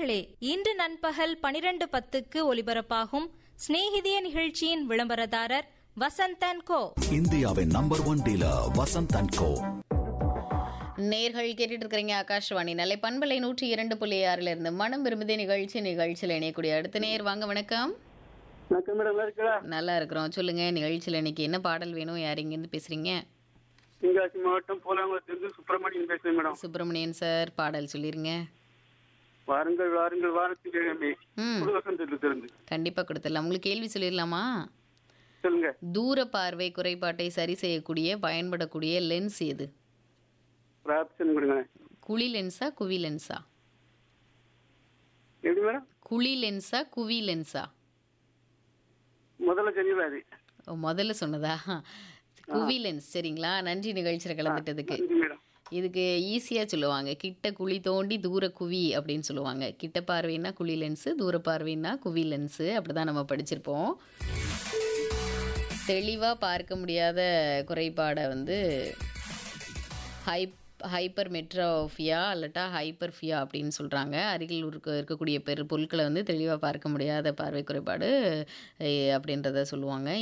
நேயர்களே இன்று நண்பகல் பனிரெண்டு பத்துக்கு ஒலிபரப்பாகும் சிநேகிதிய நிகழ்ச்சியின் விளம்பரதாரர் வசந்தன் கோ இந்தியாவின் number one dealer Vasanth and Co நேர்கள் கேட்டுட்டு இருக்கிறீங்க ஆகாஷ்வாணி நல்லை பண்பலை நூற்றி இரண்டு புள்ளி ஆறுல இருந்து மனம் விரும்புதே நிகழ்ச்சி நிகழ்ச்சியில் இணையக்கூடிய அடுத்த நேர் வாங்க வணக்கம் வணக்கம் மேடம் நல்லா இருக்கா நல்லா இருக்கிறோம் சொல்லுங்க நிகழ்ச்சியில் இன்னைக்கு என்ன பாடல் வேணும் யார் இங்கேருந்து பேசுறீங்க தென்காசி மாவட்டம் போலாங்குளத்திலிருந்து சுப்பிரமணியன் பேசுறேன் மேடம் சுப்பிரமணியன் சார் பாடல் சொல்லிருங்க வாருங்கள் வாருங்கள் வாரத்தில் கிழமை ம் புது வசந்தத்திலிருந்து கண்டிப்பாக கொடுத்துடலாம் உங்களுக்கு கேள்வி சொல்லிடலாமா சொல்லுங்க தூர பார்வை குறைபாட்டை சரி செய்யக்கூடிய பயன்படக்கூடிய லென்ஸ் எது ஒரு ஆப்ஷன் கொடுங்க குழி லென்ஸா குவி லென்ஸா எப்படி மேடம் குழி லென்ஸா குவி லென்ஸா முதல்ல தெரியல அது ஓ, முதல்ல சொன்னதா குவி லென்ஸ் சரிங்களா நன்றி நிகழ்ச்சியில் கலந்துட்டதுக்கு நன்றி மேடம் இதுக்கு ஈஸியாக சொல்லுவாங்க கிட்ட குழி தோண்டி தூர குவி அப்படின்னு சொல்லுவாங்க கிட்ட பார்வைன்னா குழி லென்ஸு தூர பார்வைன்னா குவி லென்ஸு அப்படி தான் நம்ம படிச்சிருப்போம் தெளிவாக பார்க்க முடியாத குறைபாடை வந்து ஹைப் ஹைப்பர் மெட்ரோஃபியா அல்லட்டா ஹைப்பர்ஃபியா அப்படின்னு சொல்கிறாங்க அருகில் இருக்க இருக்கக்கூடிய பெரு பொருட்களை வந்து தெளிவாக பார்க்க முடியாத பார்வை குறைபாடு அஹ், அப்படின்றத சொல்லுவாங்க